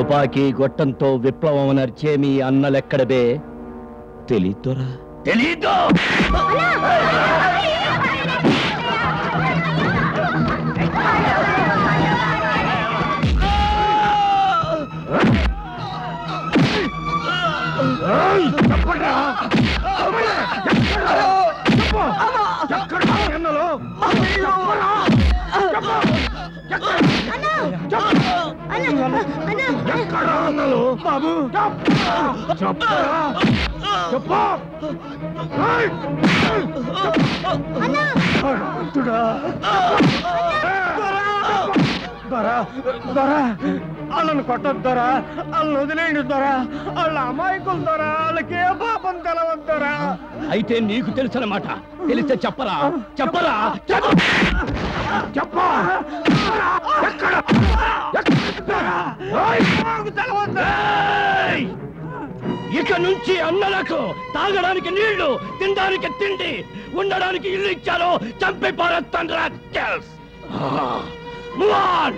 తుపాకీ గొట్టంతో విప్లవం నర్చే మీ అన్నలెక్కడబే తెలీదురా తెలీదు బాబు చెప్పరా చెప్పు భగవంతుడా. దొరా దొరా వాళ్ళని కొట్టద్దు దొరా వాళ్ళని వదిలేయండి దొరా వాళ్ళ అమాయకులు దొరా వాళ్ళకి ఏ పాపం తెలవద్దరా అయితే నీకు తెలుసనమాట తెలిస్తే చెప్పరా చెప్పరా చెప్పు చెప్పు ఎక్కడ ఎక్కడ ఓయ్, నాకు తెలవద్దు ఏయ్! ఇక నుంచి అన్నలకు తాగడానికి నీళ్లు తినడానికి తిండి ఉండడానికి ఇల్లు ఇచ్చారు చంపి పారేస్తాను rascals. Ah, move on!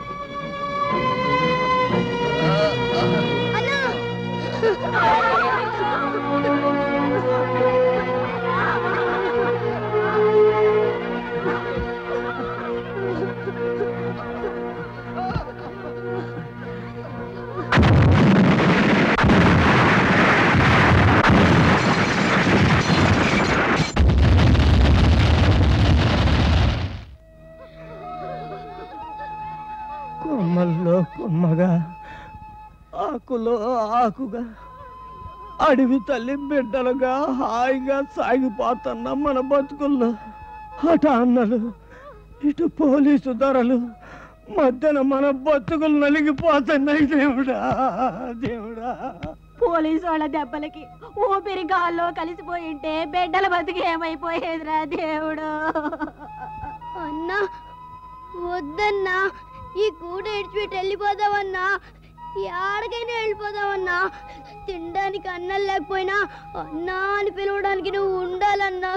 కొమ్మల్లో కొమ్మగా ఆకులో ఆకుగా అడవి తల్లి బిడ్డలుగా హాయిగా సాగిపోతున్న మన బతుకుల్లో అట అన్నలు ఇటు పోలీసు ధరలు మధ్యన మన బతుకులు నలిగిపోతున్నాయి దేవుడా దేవుడా పోలీసు వాళ్ళ దెబ్బలకి ఊపిరి గాల్లో కలిసిపోయింటే బిడ్డల బతికి ఏమైపోయేదిరా దేవుడు అన్నా వద్దన్నా ఈ కూడ ఇడిచిపెట్టి వెళ్ళిపోదామన్నా ఎక్కడికైనా వెళ్ళిపోదామన్నా తినడానికి అన్నం లేకపోయినా అన్నా అని పిలవడానికి నువ్వు ఉండాలన్నా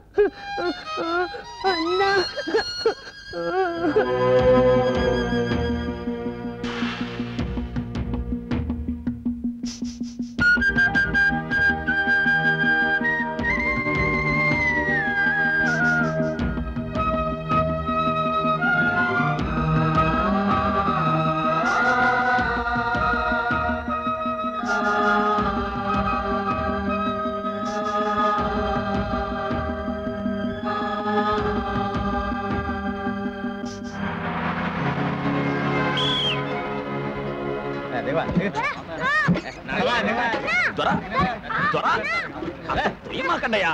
అన్నా దొర దొర అదే ఏమాకండయ్యా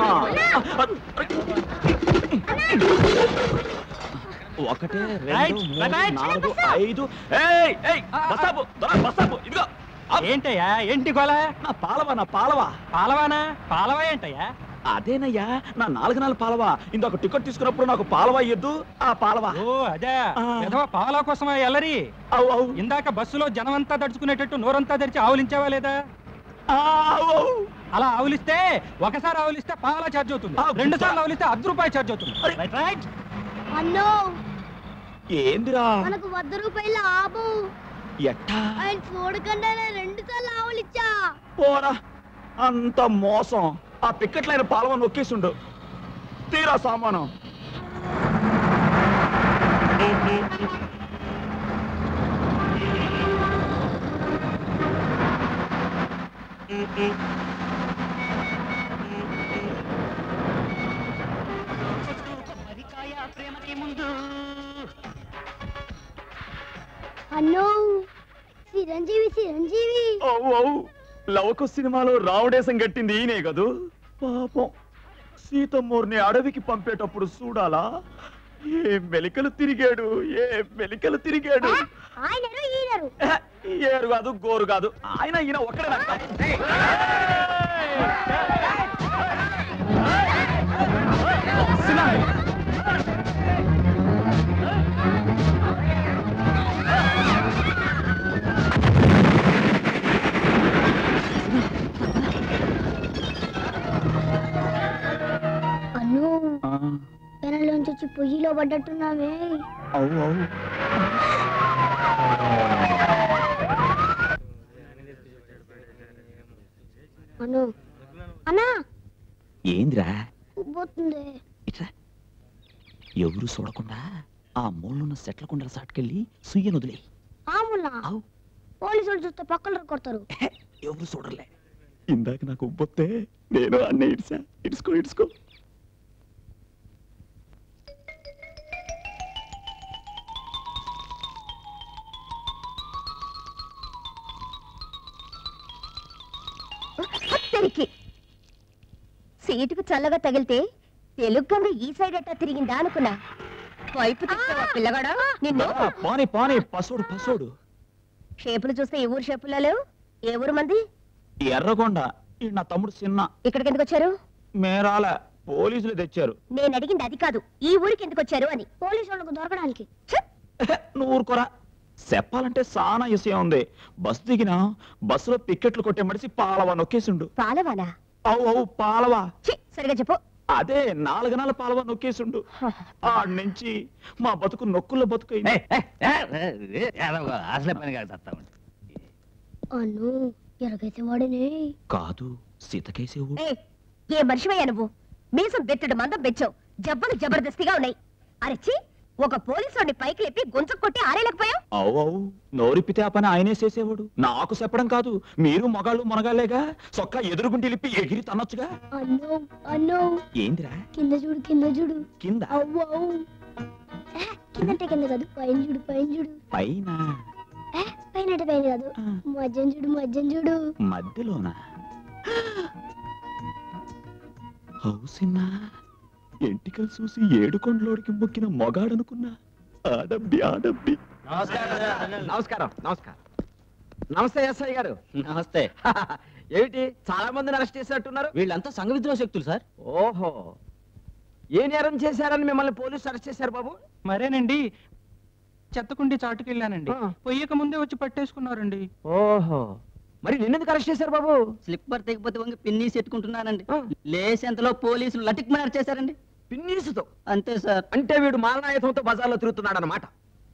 ఒకటి రెండు మూడు నాలుగు ఐదు ఏయ్ ఏయ్ బస్సాపు దొర బస్సాపు ఇదిగో ఏంటయ్యా ఏంటి గోల నా పాలవా నా పాలవా పాలవానా పాలవా ఏంటయ్యా అదేనయ్యా నా నాలుగు నాలుగు పాలవా ఇంకొక టికెట్ తీసుకున్నప్పుడు నాకు పాలవా ఇయ్యద్దు ఆ పాలవా ఓ అదే ఆ. విధవ పావలా కోసమా ఎల్లరి అవు అవు ఇందాక బస్సులో జనమంతా దడుచుకునేటట్టు నోరంతా తెరిచి ఆవులించావా లేదా ఆ, అవు అవు అలా ఆవులిస్తే ఒకసారి ఆవులిస్తే పావలా ఛార్జ్ అవుతుంది ఆ, రెండు సార్లు ఆవులిస్తే అర్ధ రూపాయి ఛార్జ్ అవుతుంది అరే. రైట్ రైట్ అన్నో ఏందిరా మనకు వద్ద రూపాయల ఆపు ఎట్టా ఆయన చూడకుండానే రెండు సార్లు ఆవులిచ్చా పోరా అంత మోసం ఆ పిక్కట్లైన పాలవ నొక్కేసిండు తీరా సామానం అన్నో చిరంజీవి చిరంజీవి అవు అవు లవకు సినిమాలో రావడేశం గట్టింది ఈయనే కదూ పాపం సీతమ్మూర్ని అడవికి పంపేటప్పుడు చూడాలా ఏ మెలికలు తిరిగాడు ఏ మెలికలు తిరిగాడు ఆయనరు ఈయనరు ఎహె, ఏరు కాదు గోరు కాదు ఆయన ఈయన ఒక్కడే అన్ను పెనలోంచి వచ్చి పొయ్యిలో పడ్డట్టున్నామే అవు అవు అను అన్నా ఏందిరా ఉబ్బోతుంది ఇట్రా ఎవరు చూడకుండా ఆ మూలనున్న సెట్ల కుండల సాటుకెళ్ళి సుయ్యను వదిలే ఆములా ఆవు. పోలీసు వాళ్ళు చూస్తే పక్కన కొడతారు ఎవరు చూడలే ఇందాక నాకు ఉబ్బొత్తే నేను అన్నీ ఇడ్సా ఇడ్చుకో ఇడ్చుకో హత్తరికి సీటుకు చల్లగా తగిలితే తెలుగంగా ఈ సైడ్ అట్టా తిరిగిందా అనుకున్నా వైపు తిప్పావా పిల్లగాడా నిన్ను పాని పాని పసోడు పసోడు షేపులు చూస్తే ఏ ఊరు షేపులలో ఏ ఊరు మంది ఎర్రగొండ ఈ నా తమ్ముడు చిన్న ఇక్కడికి ఎందుకు వచ్చారు మేరాల పోలీసులు తెచ్చారు నేను అడిగింది అది కాదు ఈ ఊరికి ఎందుకు వచ్చారు అని పోలీసు వాళ్ళకు దొరకడానికి ఛ! నువ్వు ఊరుకోరా చెప్పాలంటే సానా విషయం ఉంది బస్సు దిగినా బస్సులో పిక్కెట్లు కొట్టే మడిసి పాలవా నొక్కేసిండు పాలవానా అవు అవు పాలవా ఛీ, సరిగా చెప్పు అదే నాలుగు నాలుగు పాలవా నొక్కేసిండు ఆడి నుంచి మా బతుకు నొక్కుల బతుకు అసలే పని కాదు చస్తామండి అను ఎరగైతే వాడినే కాదు సీతకేసేవు ఏయ్, ఏ మనిషివయ్యా నువ్వు మీసం బెత్తడు మందం బెచ్చావు జబ్బలు జబర్దస్తిగా ఉన్నాయి అరచి ఒక పోలీసు పైకి లేపి గొంతు కొట్టి ఆరేలేకపోయావు అవు అవు నోరిప్పితే ఆ పని ఆయనే చేసేవాడు నాకు చెప్పడం కాదు మీరు మగాళ్ళు మునగాలేగా సొక్క ఎదురుగుంటి లిప్పి ఎగిరి తనొచ్చుగా అన్ను అన్ను ఏందిరా కింద చూడు కింద చూడు కింద అవ్వు అవ్వు ఏ, కిందంటే కింద కాదు పైన చూడు పైన చూడు పైన ఏ, పైన అంటే పైన కాదు ఆ, మధ్యం చూడు మధ్యం చూడు మధ్యలోన హౌసిన్నా ఎంటికలు చూసి ఏడు కొండలోడికి మొక్కిన మొగాడనుకున్నా ఆడబ్బి ఆడబ్బి నమస్కారం నమస్కారం నమస్తే ఎస్ఐ గారు నమస్తే ఏమిటి చాలా మందిని అరెస్ట్ చేసినట్టున్నారు వీళ్ళంతా సంఘ విద్రోహ శక్తులు సార్ ఓహో ఏ నేరం చేశారని మిమ్మల్ని పోలీసు అరెస్ట్ చేశారు బాబు మరేనండి చెత్తకుండి చాటుకెళ్ళానండి ఆ. పొయ్యక ముందే వచ్చి పట్టేసుకున్నారండి ఓహో మరి నిన్నెందుకు అరెస్ట్ చేశారు బాబు స్లిప్పర్ తెగిపోతే వంగి పిన్నీసి ఎట్టుకుంటున్నానండి ఆ. లేసేంతలో పోలీసులు లటిక్ మనార్ చేశారండి పిన్నీసుతో అంతే సార్ అంటే వీడు మాలనాయుధంతో బజార్లో తిరుగుతున్నాడు అనమాట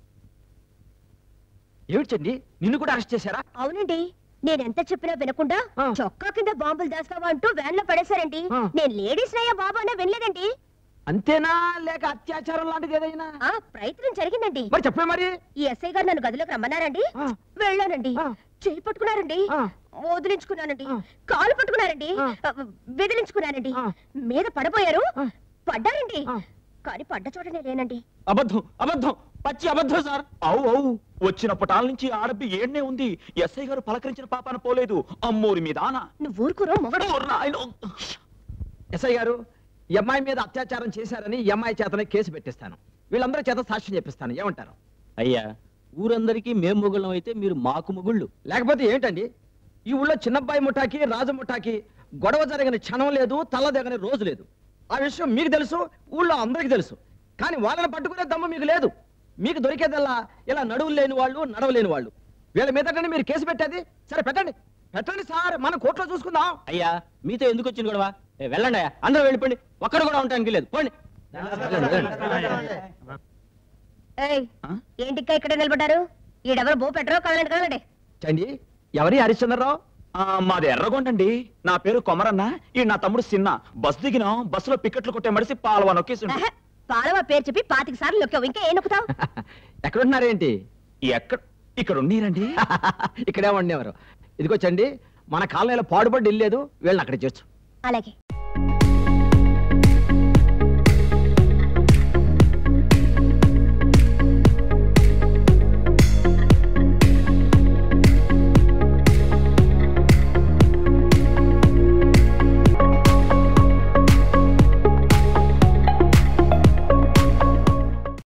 ఏమిటండి నిన్ను కూడా అరెస్ట్ చేశారా అవునండి నేనెంత చెప్పినా వినకుండా ఆ. చొక్కా కింద బాంబులు దాస్తావా అంటూ వ్యాన్ లో పడేశారండి ఆ. నేను లేడీస్ నయ్యా బాబు అనే వినలేదండి అంతేనా లేక అత్యాచారం లాంటిది ఏదైనా ఆ ప్రయత్నం జరిగిందండి మరి చెప్పే మరి ఈ ఎస్ఐ గారు నన్ను గదిలోకి రమ్మన్నారండి ఆ. వెళ్ళానండి ఆ. చేయి పట్టుకున్నారండి ఆ. వదిలించుకున్నానండి ఆ. కాలు పట్టుకున్నారండి ఆ. బెదిరించుకున్నానండి ఆ. మీద పడబోయారు ఆ. పడ్డారండి ఆ. కానీ పడ్డ చోటనే లేనండి అబద్ధం అబద్ధం పచ్చి అబద్ధం సార్ అవు అవు వచ్చిన పటాల నుంచి ఆడబ్బి ఏడ్నే ఉంది ఎస్ఐ గారు పలకరించిన పాపాన పోలేదు అమ్మోరి మీద ఆన నువ్వు ఊరుకురో మొగడు ఓ నాయనో. ఎస్ఐ గారు ఈ అమ్మాయి మీద అత్యాచారం చేశారని ఈ అమ్మాయి చేతనే కేసు పెట్టిస్తాను వీళ్ళందరి చేత సాక్ష్యం చెప్పిస్తాను ఏమంటారు అయ్యా ఊరందరికీ మేము మొగుళ్ళం అయితే మీరు మాకు మొగుళ్ళు లేకపోతే ఏంటండి ఈ ఊళ్ళో చిన్నబ్బాయి ముఠాకి రాజు ముఠాకి గొడవ జరిగిన క్షణం లేదు తల దిగని రోజు లేదు ఆ విషయం మీకు తెలుసు ఊళ్ళో అందరికీ తెలుసు కానీ వాళ్ళని పట్టుకునే దమ్ము మీకు లేదు మీకు దొరికేదల్లా ఇలా నడువులు లేని వాళ్ళు నడవలేని వాళ్ళు వీళ్ళ మీదటనే మీరు కేసు పెట్టేది సరే పెట్టండి పెట్టండి సార్ మన కోర్టులో చూసుకుందాం అయ్యా మీతో ఎందుకు వచ్చింది గొడవ ఏ, వెళ్ళండి అయ్యా అందరూ వెళ్ళిపోండి ఒక్కడు కూడా ఉండడానికి లేదు పోండి ఏయ్ ఆ? ఏంటికా ఇక్కడ నిలబడ్డారు ఈడెవరు బో పెట్టరో కదలండి కదలండి చండి ఎవరి హరిశ్చంద్రరావు ఆ, మాది ఎర్రగొండండి నా పేరు కొమరన్న ఈ నా తమ్ముడు చిన్న బస్ దిగినా బస్సులో పికెట్లు కొట్టే మడిసి పాలవా నొక్కేసిండు ఆహా, పాలవ పేరు చెప్పి పాతిక సార్లు నొక్కావు ఇంకా ఏం నొక్కుతావు ఎక్కడున్నారేంటి ఎక్కడ ఇక్కడ ఉన్నీరండి ఇక్కడే ఉండేవారు ఇదిగో చండి మన కాలనీలో పాడుబడి ఇల్లేదు వీళ్ళని అక్కడ చేర్చు అలాగే